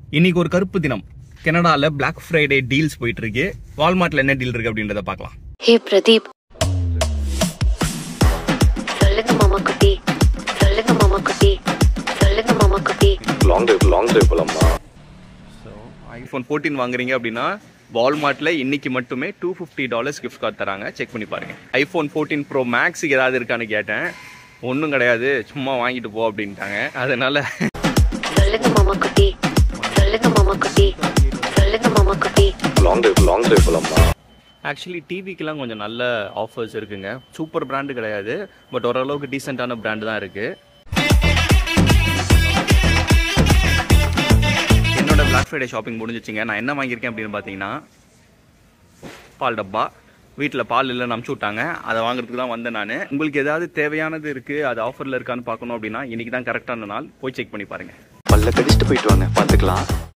இன்னைக்கு ஒரு கருப்பு தினம் கனடால பிளாக் ஃப்ரைடே டீல்ஸ் போயிட்டு இருக்கு வால்மார்ட்ல என்ன டீல் இருக்கு அப்படின்றத பார்க்கலாம் ஹே பிரதீப் சொல்லுங்க மாமா குட்டி சொல்லுங்க மாமா குட்டி சொல்லுங்க மாமா குட்டி லாங் டிரைவ் லாங் டிரைவ் போலாமா ஸோ ஐஃபோன் ஃபோர்டீன் வாங்குறீங்க அப்படின்னா வால்மார்ட்ல இன்னைக்கு மட்டுமே two fifty dollars gift card தராங்க செக் பண்ணி பாருங்க ஐஃபோன் ஃபோர்டீன் ப்ரோ மேக்ஸுக்கு ஏதாவது இருக்கான்னு கேட்டேன் ஒன்றும் கிடையாது சும்மா வாங்கிட்டு போ அப்படின்ட்டாங்க அதனால சொல்லுங்க மாமா குட்டி சொல்லுங்க மாமா குட்டி சொல்லுங்க மாமா குட்டி லாங் டிரைவ் லாங் டிரைவ் போலாமா ஆக்சுவலி டிவிக்கெலாம் கொஞ்சம் நல்ல ஆஃபர்ஸ் இருக்குங்க சூப்பர் பிராண்டு கிடையாது பட் ஓரளவுக்கு டீசெண்டான பிராண்டு தான் இருக்கு என்னோட Black ஃப்ரைடே ஷாப்பிங் முடிஞ்சிச்சுங்க நான் என்ன வாங்கியிருக்கேன் அப்படின்னு பார்த்தீங்கன்னா பால் டப்பா வீட்டில் பால் இல்லைன்னு அனுப்பிச்சு விட்டாங்க அதை வாங்குறதுக்கு தான் வந்தேன் நான் உங்களுக்கு ஏதாவது தேவையானது இருக்குது அது ஆஃபரில் இருக்கான்னு பார்க்கணும் அப்படின்னா இன்னைக்கு தான் கரெக்டான நாள் போய் செக் பண்ணி பாருங்கள் பல்ல கடிச்சிட்டு போயிட்டு வாங்க பாத்துக்கலாம்